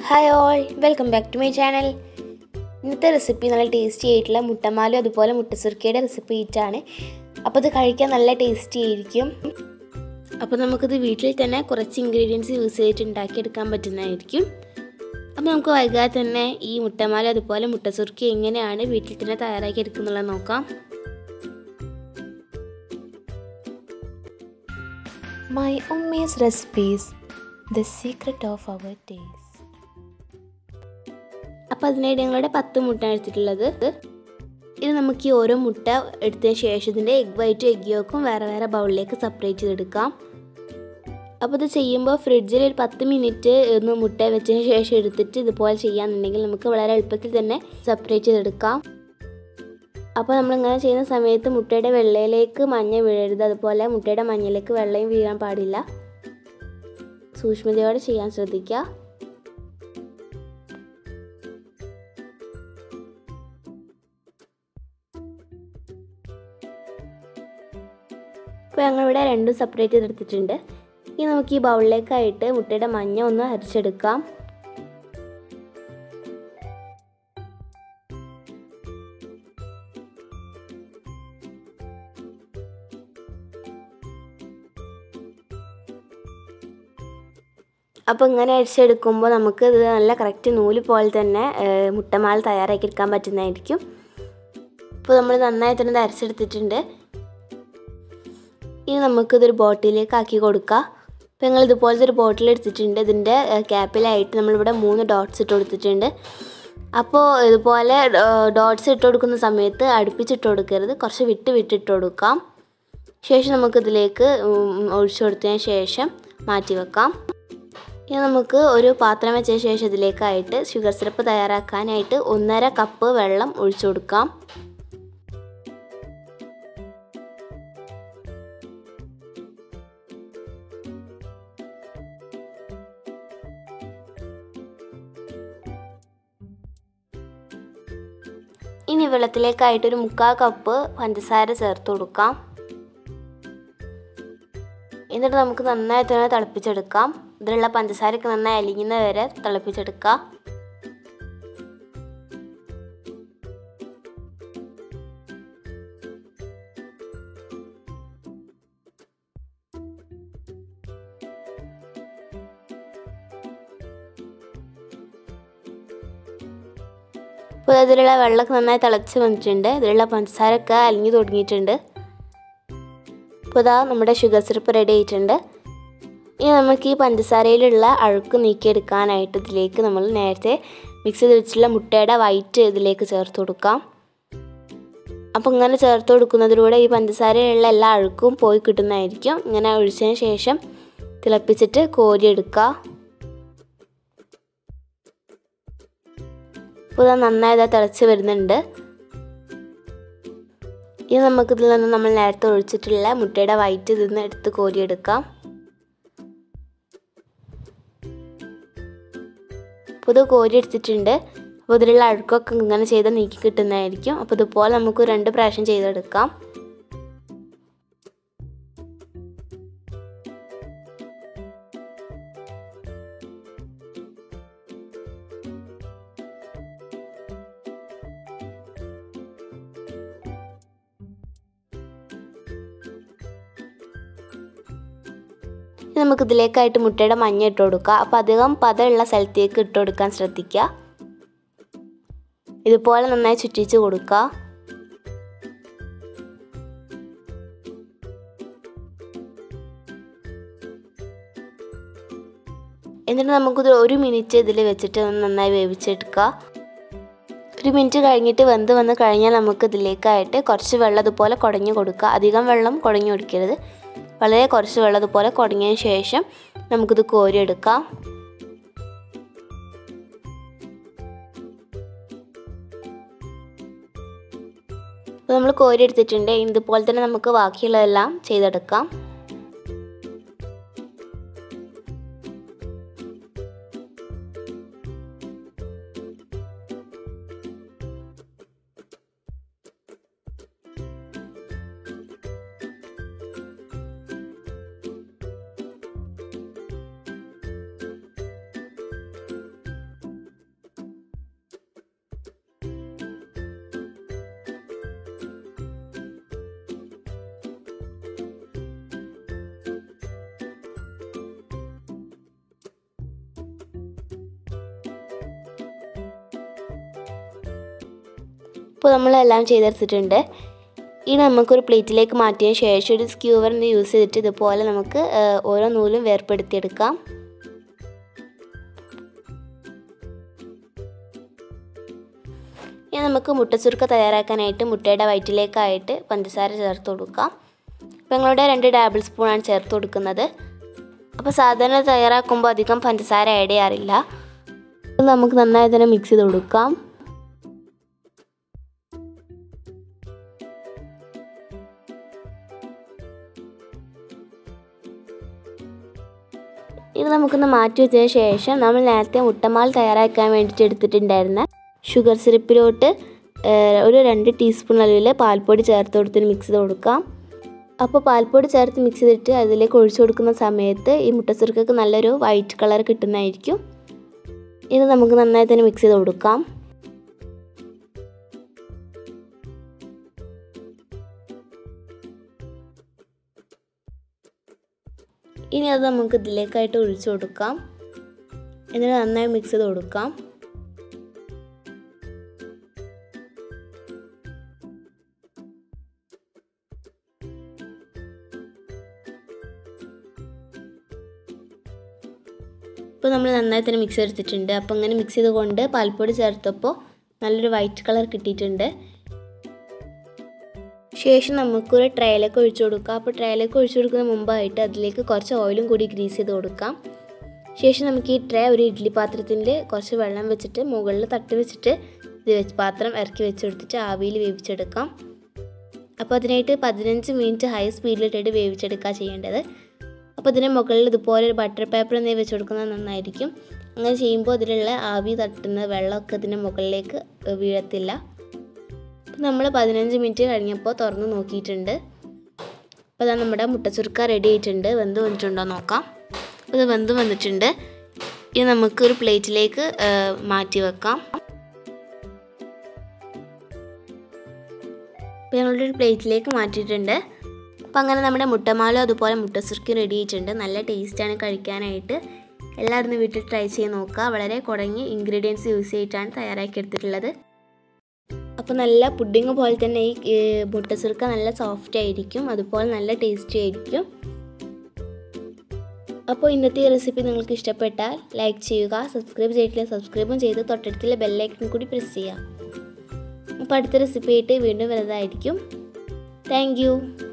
Hi all welcome back to my channel ഇന്നത്തെ recipe നല്ല tasty ആയിട്ടുള്ള മുട്ടമാലും അതുപോലെ മുട്ടസുർക്കയുടെ റെസിപ്പി ആയിട്ടാണ് അപ്പോൾ ഇത് കഴിക്കാൻ നല്ല ടേസ്റ്റി ആയിരിക്കും അപ്പോൾ നമുക്കിത് വീട്ടിൽ തന്നെ കുറച്ച് ഇൻഗ്രീഡിയൻസ് യൂസ് ചെയ്തിട്ട് ഉണ്ടാക്കിയെടുക്കാൻ പറ്റുന്നതായിരിക്കും അപ്പോൾ നമുക്ക് വൈകാതെ തന്നെ ഈ മുട്ടമാല അതുപോലെ മുട്ടസുർക്കി എങ്ങനെയാണ് വീട്ടിൽ തന്നെ തയ്യാറാക്കി എടുക്കുന്നുള്ളത് നോക്കാം My Ummy's recipes, the secret of our taste. അപ്പോൾ അതിനായിട്ട് ഞങ്ങളുടെ പത്ത് മുട്ട എടുത്തിട്ടുള്ളത് ഇത് നമുക്ക് ഈ ഓരോ മുട്ട എടുത്തതിന് ശേഷം ഇതിൻ്റെ എഗ് വൈറ്റും എഗ് യോക്കും വേറെ വേറെ ബൗളിലേക്ക് സെപ്പറേറ്റ് ചെയ്തെടുക്കാം അപ്പോൾ ഇത് ചെയ്യുമ്പോൾ ഫ്രിഡ്ജിൽ ഒരു പത്ത് മിനിറ്റ് ഒന്ന് മുട്ട വെച്ചതിന് ശേഷം എടുത്തിട്ട് ഇതുപോലെ ചെയ്യാന്നുണ്ടെങ്കിൽ നമുക്ക് വളരെ എളുപ്പത്തിൽ തന്നെ സെപ്പറേറ്റ് ചെയ്തെടുക്കാം അപ്പോൾ നമ്മളിങ്ങനെ ചെയ്യുന്ന സമയത്ത് മുട്ടയുടെ വെള്ളയിലേക്ക് മഞ്ഞ വീഴരുത് അതുപോലെ മുട്ടയുടെ മഞ്ഞയിലേക്ക് വെള്ളയും വീഴാൻ പാടില്ല സൂക്ഷ്മതയോടെ ചെയ്യാൻ ശ്രദ്ധിക്കുക ഇപ്പോൾ ഞങ്ങളിവിടെ രണ്ടും സെപ്പറേറ്റ് ചെയ്തെടുത്തിട്ടുണ്ട് ഇനി നമുക്ക് ഈ ബൗളിലേക്കായിട്ട് മുട്ടയുടെ മഞ്ഞ ഒന്ന് അരിച്ചെടുക്കാം അപ്പോൾ ഇങ്ങനെ അരിച്ചെടുക്കുമ്പോൾ നമുക്ക് ഇത് നല്ല കറക്റ്റ് നൂല് പോലെ തന്നെ മുട്ടമാല തയ്യാറാക്കി എടുക്കാൻ പറ്റുന്നതായിരിക്കും ഇപ്പോൾ നമ്മൾ നന്നായി തന്നെ ഇത് അരച്ചെടുത്തിട്ടുണ്ട് ഇനി നമുക്കിതൊരു ബോട്ടിലേക്ക് ആക്കി കൊടുക്കാം അപ്പോൾ ഞങ്ങൾ ഇതുപോലത്തെ ഒരു ബോട്ടിൽ എടുത്തിട്ടുണ്ട് ഇതിൻ്റെ ക്യാപ്പിലായിട്ട് നമ്മളിവിടെ മൂന്ന് ഡോട്ട്സ് ഇട്ട് കൊടുത്തിട്ടുണ്ട് അപ്പോൾ ഇതുപോലെ ഡോട്ട്സ് ഇട്ട് കൊടുക്കുന്ന സമയത്ത് അടുപ്പിച്ചിട്ട് കൊടുക്കരുത് കുറച്ച് വിട്ട് വിട്ടിട്ട് കൊടുക്കാം ശേഷം നമുക്കിതിലേക്ക് ഒഴിച്ചു കൊടുത്തതിന് ശേഷം മാറ്റി വെക്കാം ഇനി നമുക്ക് ഒരു പാത്രം വെച്ചതിന് ശേഷം ഇതിലേക്കായിട്ട് ഷുഗർ സിറപ്പ് തയ്യാറാക്കാനായിട്ട് ഒന്നര കപ്പ് വെള്ളം ഒഴിച്ചു കൊടുക്കാം ഇനി വെള്ളത്തിലേക്കായിട്ട് ഒരു മുക്കാൽ കപ്പ് പഞ്ചസാര ചേർത്ത് കൊടുക്കാം എന്നിട്ട് നമുക്ക് നന്നായി തന്നെ തിളപ്പിച്ചെടുക്കാം ഇതിലുള്ള പഞ്ചസാരയൊക്കെ നന്നായി അലിയുന്ന വരെ തിളപ്പിച്ചെടുക്കാം ഇപ്പോൾ ഇതിലുള്ള വെള്ളമൊക്കെ നന്നായി തിളച്ച് വന്നിട്ടുണ്ട് ഇതിലുള്ള പഞ്ചസാരയൊക്കെ അലിഞ്ഞു തുടങ്ങിയിട്ടുണ്ട് ഇപ്പോൾ ഇതാ നമ്മുടെ ഷുഗർ സിറപ്പ് റെഡി ആയിട്ടുണ്ട് ഇനി നമുക്ക് ഈ പഞ്ചസാരയിലുള്ള അഴുക്ക് നീക്കിയെടുക്കാനായിട്ട് ഇതിലേക്ക് നമ്മൾ നേരത്തെ മിക്സ് ചെയ്ത് വെച്ചിട്ടുള്ള മുട്ടയുടെ വൈറ്റ് ഇതിലേക്ക് ചേർത്ത് കൊടുക്കാം അപ്പോൾ ഇങ്ങനെ ചേർത്ത് കൊടുക്കുന്നതിലൂടെ ഈ പഞ്ചസാരയിലുള്ള എല്ലാ അഴുക്കും പോയി കിട്ടുന്നതായിരിക്കും ഇങ്ങനെ ഒഴിച്ചതിന് ശേഷം തിളപ്പിച്ചിട്ട് കോരിയെടുക്കുക ഇപ്പോൾ ഇത് നന്നായി ഇതാ തിളച്ച് വരുന്നുണ്ട് ഇനി നമുക്കിതിൽ നിന്ന് നമ്മൾ നേരത്തെ ഒഴിച്ചിട്ടുള്ള മുട്ടയുടെ വൈറ്റ് ഇതിൽ നിന്ന് എടുത്ത് കോരിയെടുക്കാം അപ്പോൾ ഇത് കോരി എടുത്തിട്ടുണ്ട് അപ്പോൾ ഇതിലുള്ള അഴുക്കൊക്കെ ഇങ്ങനെ ചെയ്ത് നീക്കി കിട്ടുന്നതായിരിക്കും അപ്പോൾ ഇതുപോലെ നമുക്ക് രണ്ട് പ്രാവശ്യം ചെയ്തെടുക്കാം നമുക്ക് ഇതിലേക്കായിട്ട് മുട്ടയുടെ മഞ്ഞ ഇട്ട് കൊടുക്കുക അപ്പോൾ അധികം പതമുള്ള സ്ഥലത്തേക്ക് ഇട്ട് കൊടുക്കാൻ ശ്രദ്ധിക്കുക ഇതുപോലെ നന്നായി ചുറ്റിച്ച് കൊടുക്കുക എന്നിട്ട് നമുക്കിത് ഒരു മിനിറ്റ് ഇതിൽ വെച്ചിട്ട് ഒന്ന് നന്നായി വേവിച്ചെടുക്കുക ഒരു മിനിറ്റ് കഴിഞ്ഞിട്ട് വെന്ത് വന്ന് കഴിഞ്ഞാൽ നമുക്ക് ഇതിലേക്കായിട്ട് കുറച്ച് വെള്ളം ഇതുപോലെ കുടഞ്ഞു കൊടുക്കുക അധികം വെള്ളം കുടഞ്ഞു കൊടുക്കരുത് വളരെ കുറച്ച് വെള്ളം ഇതുപോലെ കുടങ്ങിയതിന് ശേഷം നമുക്കിത് കോരിയെടുക്കാം ഇപ്പോൾ നമ്മൾ കോരി എടുത്തിട്ടുണ്ട് ഇതുപോലെ തന്നെ നമുക്ക് ബാക്കിയുള്ളതെല്ലാം ചെയ്തെടുക്കാം ഇപ്പോൾ നമ്മളെല്ലാം ചെയ്തെടുത്തിട്ടുണ്ട് ഇനി നമുക്കൊരു പ്ലേറ്റിലേക്ക് മാറ്റിയതിന് ശേഷം ഒരു സ്ക്യൂവറിന് യൂസ് ചെയ്തിട്ട് ഇതുപോലെ നമുക്ക് ആ, ഓരോ നൂലും വേർപ്പെടുത്തിയെടുക്കാം ഇനി നമുക്ക് മുട്ടച്ചുരുക്ക തയ്യാറാക്കാനായിട്ട് മുട്ടയുടെ വയറ്റിലേക്കായിട്ട് പഞ്ചസാര ചേർത്ത് കൊടുക്കാം അപ്പോൾ ഞങ്ങളുടെ രണ്ട് ടേബിൾ സ്പൂണാണ് ചേർത്ത് കൊടുക്കുന്നത് അപ്പോൾ സാധാരണ തയ്യാറാക്കുമ്പോൾ അധികം പഞ്ചസാര ആഡ് ചെയ്യാറില്ല ഇത് നമുക്ക് നന്നായി തന്നെ മിക്സ് ചെയ്ത് കൊടുക്കാം ഇത് നമുക്കൊന്ന് മാറ്റി വെച്ചതിന് ശേഷം നമ്മൾ നേരത്തെ മുട്ടമാൽ തയ്യാറാക്കാൻ വേണ്ടിയിട്ട് എടുത്തിട്ടുണ്ടായിരുന്ന ഷുഗർ സിറപ്പിലോട്ട് ഏഹ്, ഒരു രണ്ട് ടീസ്പൂൺ അളവിൽ പാൽപ്പൊടി ചേർത്ത് കൊടുത്തിട്ട് മിക്സ് ചെയ്ത് കൊടുക്കാം അപ്പോൾ പാൽപ്പൊടി ചേർത്ത് മിക്സ് ചെയ്തിട്ട് അതിലേക്ക് ഒഴിച്ചു കൊടുക്കുന്ന സമയത്ത് ഈ മുട്ടസുറുക്കക്ക് നല്ലൊരു വൈറ്റ് കളർ കിട്ടുന്നതായിരിക്കും ഇത് നമുക്ക് നന്നായി തന്നെ മിക്സ് ചെയ്ത് കൊടുക്കാം ഇനി അത് നമുക്ക് ഇതിലേക്കായിട്ട് ഒഴിച്ചു കൊടുക്കാം എന്നിട്ട് നന്നായി മിക്സ് ചെയ്ത് കൊടുക്കാം ഇപ്പോൾ നമ്മൾ നന്നായി തന്നെ മിക്സ് എടുത്തിട്ടുണ്ട് അപ്പോൾ അങ്ങനെ മിക്സ് ചെയ്തുകൊണ്ട് പാൽപ്പൊടി ചേർത്തപ്പോൾ നല്ലൊരു വൈറ്റ് കളർ കിട്ടിയിട്ടുണ്ട് ശേഷം നമുക്കൊരു ട്രയലേക്ക് ഒഴിച്ചു കൊടുക്കാം അപ്പോൾ ട്രയലേക്ക് ഒഴിച്ചു കൊടുക്കുന്ന മുമ്പായിട്ട് അതിലേക്ക് കുറച്ച് ഓയിലും കൂടി ഗ്രീസ് ചെയ്ത് കൊടുക്കാം ശേഷം നമുക്ക് ഈ ട്രേ ഒരു ഇഡ്ഡലി പാത്രത്തിൽ കുറച്ച് വെള്ളം വെച്ചിട്ട് മുകളിൽ തട്ടി വെച്ചിട്ട് ഇത് വെച്ച് പാത്രം ഇറക്കി വെച്ച് കൊടുത്തിട്ട് ആവിയിൽ വേവിച്ചെടുക്കാം അപ്പോൾ അതിനായിട്ട് പതിനഞ്ച് മിനിറ്റ് ഹൈ സ്പീഡിലിട്ടിട്ട് വേവിച്ചെടുക്കുക ചെയ്യേണ്ടത് അപ്പോൾ ഇതിന് മുകളിൽ ഇതുപോലെ ഒരു ബട്ടർ പേപ്പർ എന്തെങ്കിലും വെച്ച് കൊടുക്കുന്നത് നന്നായിരിക്കും അങ്ങനെ ചെയ്യുമ്പോൾ അതിലുള്ള ആവി തട്ടുന്ന വെള്ളമൊക്കെ ഇതിൻ്റെ മുകളിലേക്ക് വീഴത്തില്ല അപ്പോൾ നമ്മൾ പതിനഞ്ച് മിനിറ്റ് കഴിഞ്ഞപ്പോൾ തുറന്ന് നോക്കിയിട്ടുണ്ട് അപ്പോൾ അതാ നമ്മുടെ മുട്ടച്ചുറുക്ക റെഡി ആയിട്ടുണ്ട് വെന്ത് വന്നിട്ടുണ്ടോ നോക്കാം അപ്പോൾ ഇത് വെന്ത് വന്നിട്ടുണ്ട് ഇനി നമുക്കൊരു പ്ലേറ്റിലേക്ക് മാറ്റി വെക്കാം അപ്പോൾ ഞങ്ങളുടെ ഒരു പ്ലേറ്റിലേക്ക് മാറ്റിയിട്ടുണ്ട് അപ്പോൾ അങ്ങനെ നമ്മുടെ മുട്ടമാലും അതുപോലെ മുട്ടസുർക്കും റെഡി ആയിട്ടുണ്ട് നല്ല ടേസ്റ്റാണ് കഴിക്കാനായിട്ട് എല്ലാവരും ഒന്ന് വീട്ടിൽ ട്രൈ ചെയ്ത് നോക്കുക വളരെ കുറഞ്ഞ ഇൻഗ്രീഡിയൻസ് യൂസ് ചെയ്തിട്ടാണ് തയ്യാറാക്കി എടുത്തിട്ടുള്ളത് അപ്പോൾ നല്ല പുഡിങ് പോലെ തന്നെ ഈ ഏ, മുട്ടസുർക്ക നല്ല സോഫ്റ്റ് ആയിരിക്കും അതുപോലെ നല്ല ടേസ്റ്റി ആയിരിക്കും അപ്പോൾ ഇന്നത്തെ ഈ റെസിപ്പി നിങ്ങൾക്ക് ഇഷ്ടപ്പെട്ടാൽ ലൈക്ക് ചെയ്യുക സബ്സ്ക്രൈബ് ചെയ്തിട്ടില്ല സബ്സ്ക്രൈബും ചെയ്ത് തൊട്ടടുത്തുള്ള ബെല്ലൈക്കൺ കൂടി പ്രസ് ചെയ്യുക അപ്പോൾ അടുത്ത റെസിപ്പി ആയിട്ട് വീണ്ടും വരുന്നതായിരിക്കും താങ്ക് യു